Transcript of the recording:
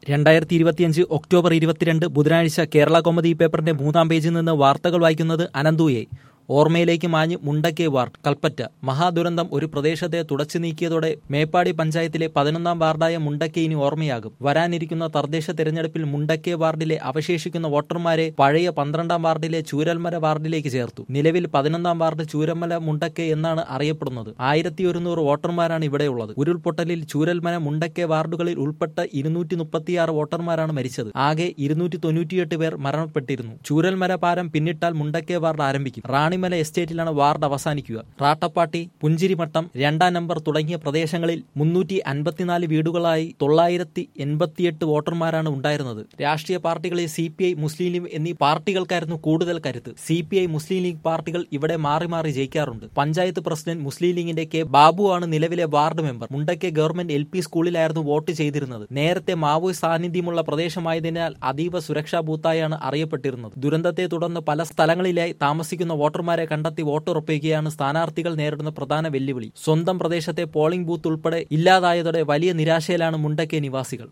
രണ്ടായിരത്തി ഇരുപത്തിയഞ്ച് ഒക്ടോബർ ഇരുപത്തിരണ്ട് ബുധനാഴ്ച കേരള കോമഡി പേപ്പറിന്റെ മൂന്നാം പേജിൽ നിന്ന് വാർത്തകൾ വായിക്കുന്നത് അനന്തുയെ ഓർമ്മയിലേക്ക് മാഞ്ഞ് മുണ്ടക്കേ വാർഡ് കൽപ്പറ്റ മഹാദുരന്തം ഒരു പ്രദേശത്തെ തുടച്ചു നീക്കിയതോടെ മേപ്പാടി പഞ്ചായത്തിലെ പതിനൊന്നാം വാർഡായ മുണ്ടക്കേ ഇനി ഓർമ്മയാകും വരാനിരിക്കുന്ന തദ്ദേശ തെരഞ്ഞെടുപ്പിൽ മുണ്ടക്കേ വാർഡിലെ അവശേഷിക്കുന്ന വോട്ടർമാരെ പഴയ പന്ത്രണ്ടാം വാർഡിലെ ചൂരൽമല വാർഡിലേക്ക് ചേർത്തു നിലവിൽ പതിനൊന്നാം വാർഡ് ചൂരൽമല മുണ്ടക്കേ എന്നാണ് അറിയപ്പെടുന്നത് ആയിരത്തി ഒരുന്നൂറ് വോട്ടർമാരാണ് ഇവിടെയുള്ളത് ഉരുൾപൊട്ടലിൽ ചൂരൽമല മുണ്ടക്കേ വാർഡുകളിൽ ഉൾപ്പെട്ട ഇരുന്നൂറ്റി മുപ്പത്തിയാറ് വോട്ടർമാരാണ് മരിച്ചത് ആകെ ഇരുന്നൂറ്റി തൊണ്ണൂറ്റിയെട്ട് പേർ മരണപ്പെട്ടിരുന്നു ചൂരൽമല പാലം പിന്നിട്ടാൽ മുണ്ടക്കേ വാർഡ് ആരംഭിക്കും റാണിമല എസ്റ്റേറ്റിലാണ് വാർഡ് അവസാനിക്കുക റാട്ടപ്പാട്ടി പുഞ്ചിരിമട്ടം രണ്ടാം നമ്പർ തുടങ്ങിയ പ്രദേശങ്ങളിൽ മുന്നൂറ്റി അൻപത്തിനാല് വീടുകളായി തൊള്ളായിരത്തി എൺപത്തിയെട്ട് വോട്ടർമാരാണ് ഉണ്ടായിരുന്നത് രാഷ്ട്രീയ പാർട്ടികളിൽ C P I Muslim League എന്നീ പാർട്ടികൾക്കായിരുന്നു കൂടുതൽ കരുത്ത് C P I Muslim League പാർട്ടികൾ ഇവിടെ മാറി മാറി ജയിക്കാറുണ്ട് പഞ്ചായത്ത് പ്രസിഡന്റ് മുസ്ലിം ലീഗിന്റെ കെ ബാബു ആണ് നിലവിലെ ward member Mundakke government L P സ്കൂളിലായിരുന്നു വോട്ട് ചെയ്തിരുന്നത് നേരത്തെ മാവോയിസ്റ്റ് സാന്നിധ്യമുള്ള പ്രദേശമായതിനാൽ അതീവ സുരക്ഷാ ബൂത്തായാണ് അറിയപ്പെട്ടിരുന്നത് ദുരന്തത്തെ തുടർന്ന് പല സ്ഥലങ്ങളിലായി താമസിക്കുന്ന വോട്ടർമാരെ കണ്ടെത്തി വോട്ടുറപ്പിക്കുകയാണ് സ്ഥാനാർത്ഥികൾ നേരിടുന്ന പ്രധാന വെല്ലുവിളി സ്വന്തം പ്രദേശത്തെ പോളിംഗ് ബൂത്ത് ഉൾപ്പെടെ ഇല്ലാതായതോടെ വലിയ നിരാശയിലാണ് മുണ്ടക്കെ നിവാസികൾ